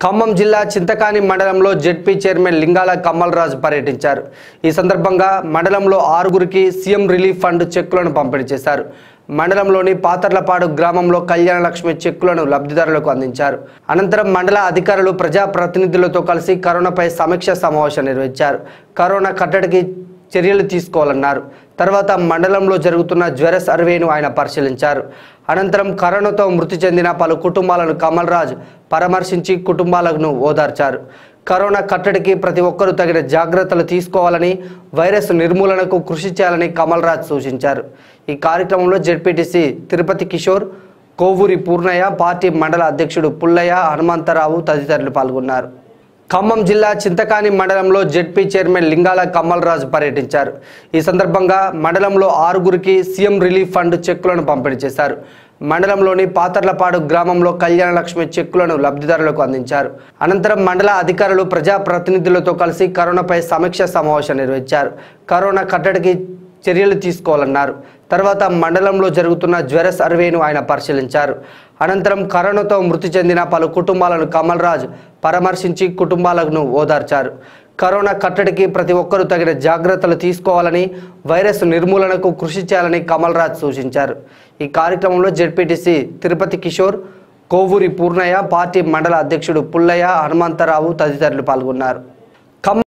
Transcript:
ఖమ్మం జిల్లా చింతకాని మండలంలో ZP chairman లింగాల కమ్మలరాజు పర్యటించారు ఈ సందర్భంగా మండలంలో ఆరుగురికి సీఎం రిలీఫ్ ఫండ్ చెక్కులను పంపిణీ చేశారు మండలంలోని పాతర్లపాడు గ్రామంలో కళ్యాణ లక్ష్మి చెక్కులను లబ్ధిదారులకు అందించారు అనంతరం మండల అధికారులు ప్రజాప్రతినిధులతో కలిసి కరోనాపై సమీక్ష సమావేశం నిర్వహించారు కరోనా కట్టడికి చర్యలు తీసుకోవాలన్నారు తర్వాత మండలంలో జరుగుతున్న జ్వర సర్వేను ఆయన పరిశీలించారు అనంతరం కరోనాతో మృతి చెందిన పలు కుటుంబాలను కమల్రాజ్ పరామర్శించి కుటుంబాలను ఓదార్చారు కరోనా కట్టడికి ప్రతి ఒక్కరూ తగిన జాగ్రత్తలు తీసుకోవాలని వైరస్ నిర్మూలనకు కృషి చేయాలని కమల్రాజ్ సూచించారు ఈ కార్యక్రమంలో జెడ్పీటీసీ తిరుపతి కిషోర్ కోవూరి పూర్ణయ్య పార్టీ మండల అధ్యక్షుడు పుల్లయ్య హనుమంతరావు తదితరులు పాల్గొన్నారు ఖమ్మం జిల్లా చింతకాని మండలంలో జెడ్పీ చైర్మన్ లింగాల కమ్మలరాజు పర్యటించారు ఈ సందర్భంగా మండలంలో ఆరుగురికి సీఎం రిలీఫ్ ఫండ్ చెక్కులను పంపిణీ చేశారు మండలంలోని పాతర్లపాడు గ్రామంలో కళ్యాణ లక్ష్మి చెక్కులను లబ్ధిదారులకు అందించారు అనంతరం మండల అధికారులు ప్రజాప్రతినిధులతో కలిసి కరోనాపై సమీక్ష సమావేశం నిర్వహించారు కరోనా కట్టడికి చర్యలు తీసుకోవాలన్నారు తర్వాత మండలంలో జరుగుతున్న జ్వర సర్వేను ఆయన పరిశీలించారు అనంతరం కరోనాతో మృతి చెందిన పలు కుటుంబాలను కమల్రాజ్ పరామర్శించి కుటుంబాలను ఓదార్చారు కరోనా కట్టడికి ప్రతి ఒక్కరూ తగిన జాగ్రత్తలు తీసుకోవాలని వైరస్ నిర్మూలనకు కృషి చేయాలని కమల్రాజ్ సూచించారు ఈ కార్యక్రమంలో జెడ్పీటీసీ తిరుపతి కిషోర్ కోవూరి పూర్ణయ్య పార్టీ మండల అధ్యక్షుడు పుల్లయ్య హనుమంతరావు తదితరులు పాల్గొన్నారు